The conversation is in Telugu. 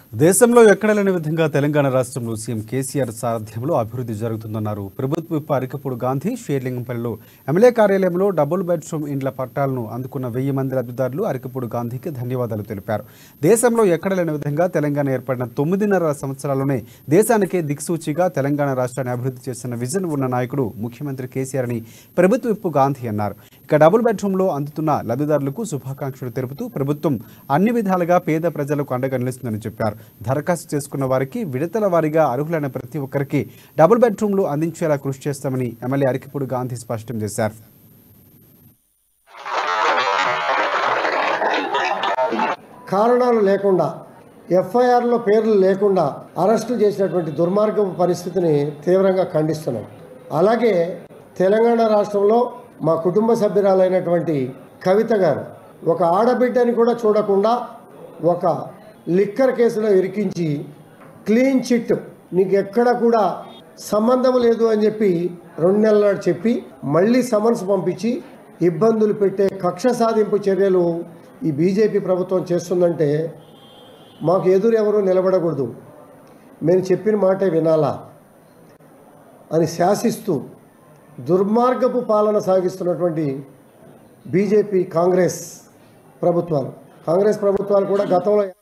దేశంలో ఎక్కడ లేని విధంగా తెలంగాణ రాష్ట్రంలో సీఎం కేసీఆర్ సారథ్యంలో అభివృద్ధి జరుగుతుందన్నారు ప్రభుత్వ విప్ అరికపూడి గాంధీ షేర్లింగంపల్లిలో ఎమ్మెల్యే కార్యాలయంలో డబుల్ బెడ్రూమ్ ఇండ్ల పట్టాలను అందుకున్న వెయ్యి మంది లబ్ధిదారులు అరికపూడి గాంధీకి ధన్యవాదాలు తెలిపారు దేశంలో ఎక్కడ లేని విధంగా తెలంగాణ ఏర్పడిన తొమ్మిదిన్నర సంవత్సరాల్లోనే దేశానికే దిక్సూచిగా తెలంగాణ రాష్ట్రాన్ని అభివృద్ధి చేస్తున్న విజన్ ఉన్న నాయకుడు ముఖ్యమంత్రి కేసీఆర్ అని ప్రభుత్వ విప్ గాంధీ అన్నారు ఇక డబుల్ బెడ్రూమ్లో అందుతున్న లబ్ధిదారులకు శుభాకాంక్షలు తెలుపుతూ ప్రభుత్వం అన్ని విధాలుగా పేద ప్రజలకు అండగా నిలుస్తుందని చెప్పారు దరఖాస్తు చేసుకున్న వారికి విడతల వారీగా అర్హులైన ప్రతి ఒక్కరికి డబుల్ బెడ్రూమ్లు అందించేలా కృషి చేస్తామని ఎమ్మెల్యే అరికిపూడి గాంధీ స్పష్టం చేశారు కారణాలు లేకుండా ఎఫ్ఐఆర్లో పేర్లు లేకుండా అరెస్టు చేసినటువంటి దుర్మార్గపు పరిస్థితిని తీవ్రంగా ఖండిస్తున్నాం అలాగే తెలంగాణ రాష్ట్రంలో మా కుటుంబ సభ్యురాలైనటువంటి కవిత గారు ఒక ఆడబిడ్డని కూడా చూడకుండా ఒక లిక్కర్ కేసులో ఇరికించి క్లీన్ చిట్ నీకు ఎక్కడ కూడా సంబంధం లేదు అని చెప్పి రెండు నెలల నాడు చెప్పి మళ్ళీ సమన్స్ పంపించి ఇబ్బందులు పెట్టే కక్ష సాధింపు చర్యలు ఈ బీజేపీ ప్రభుత్వం చేస్తుందంటే మాకు ఎదురు ఎవరు నిలబడకూడదు మేము చెప్పిన మాటే వినాలా అని శాసిస్తూ దుర్మార్గపు పాలన సాగిస్తున్నటువంటి బీజేపీ కాంగ్రెస్ ప్రభుత్వాలు కాంగ్రెస్ ప్రభుత్వాలు కూడా గతంలో